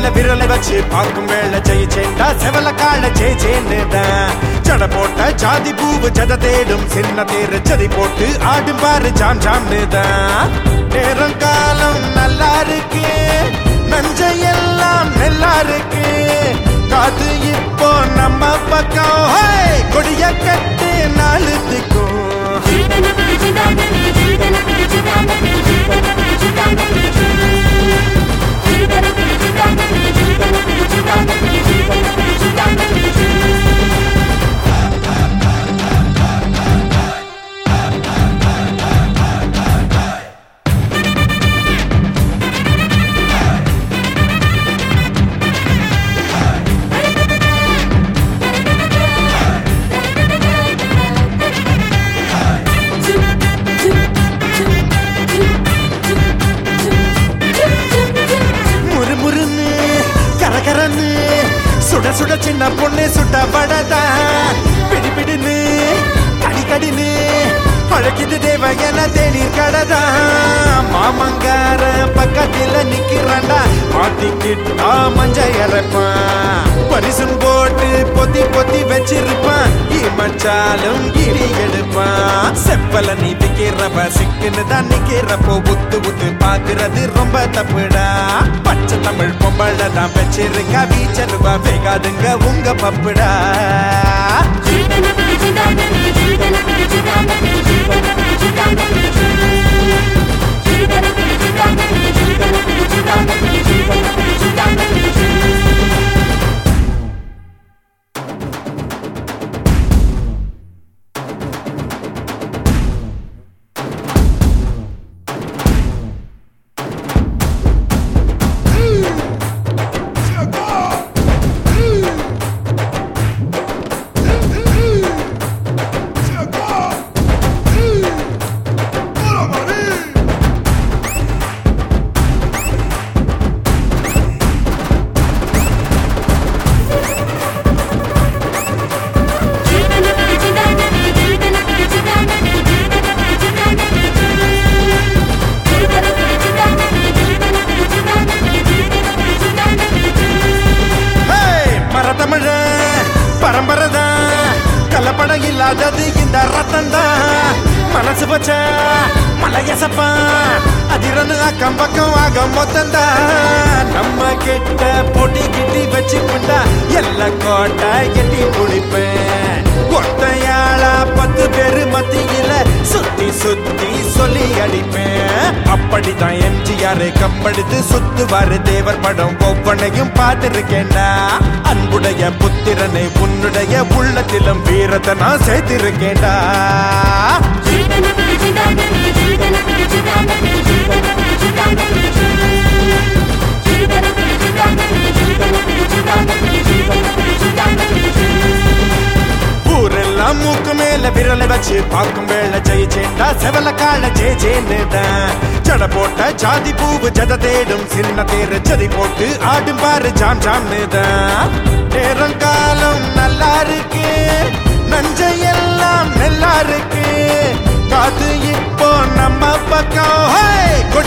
விரலை வச்சு பார்க்கும் வேளை ஜெயிச்சேன்டா செவல கால ஜெயிச்சேன்னுதான் ஜட போட்ட ஜாதி பூவு ஜத தேடும் சின்ன தேர் ஜதி போட்டு ஆடும் பாரு ஜாம் ஜாம்னு தான் நேரம் காலம் நல்லா இருக்கு நஞ்சையெல்லாம் நல்லா இருக்கு காது இப்போ நம்ம பக்கம் ஹே! கொடிய கட்டு நாளுத்துக்கும் முறுமுறுன்னு கரகரன்னு சுட சுட சின்ன பொண்ணு சுட்ட வடதா பிடி பிடின்னு கடி கடின்னு அழைக்குது தேவ என தேநீர் கடதா மாமங்கார பக்கத்துல நிக்கிறான்டா மாட்டிக்கிட்டா மஞ்ச இறப்பான் பரிசும் போட்டு பொத்தி பொத்தி வச்சிருப்பான் மச்சாலும் கிரி எடுப்பான் செப்பல நீ விக்கிறவ சிக்குன்னு தான் நிக்கிறப்போ உத்து உத்து பாக்குறது ரொம்ப தப்புடா பச்சை தமிழ் பொம்பளை தான் வச்சிருக்கா வீச்சருவா வேகாதுங்க உங்க பப்புடா ஹேய், மரத்தமிழ பரம்பரைதான் கலப்படம் இல்லாதது இந்த ரத்தம் தான் மனசு பச்ச மலையசப்பா அதிரனு அக்கம் பக்கம் ஆக மொத்தந்தான் நம்ம கிட்ட பொடி கிட்டி வச்சுக்கிட்டா எல்லா கோட்டை எட்டி குடிப்பேன் ஒத்தையாளா பத்து பேரு மத்தியில சுத்தி சுத்தி சொல்லி அடிப்பேன் அப்படிதான் எம்ஜிஆர் கம்பெடுத்து சுத்துவாரு தேவர் படம் ஒவ்வொன்னையும் பார்த்திருக்கேன்டா அன்புடைய புத்திரனை உன்னுடைய உள்ளத்திலும் வீரத்தை நான் சேர்த்திருக்கேன்டா ஊரெல்லாம் மூக்கு மேல விரலை வச்சு பார்க்கும் வேளை ஜெயிச்சேன்டா செவல கால ஜெயிச்சேன்னுதான் ஜட போட்ட ஜாதி பூவு ஜத தேடும் சின்ன தேர் ஜதி போட்டு ஆடும் பாரு ஜாம் ஜாம்னு தான் நேரம் காலம் நல்லா இருக்கு நஞ்சையெல்லாம் நல்லா இருக்கு காது இப்போ நம்ம பக்கம் ஹே!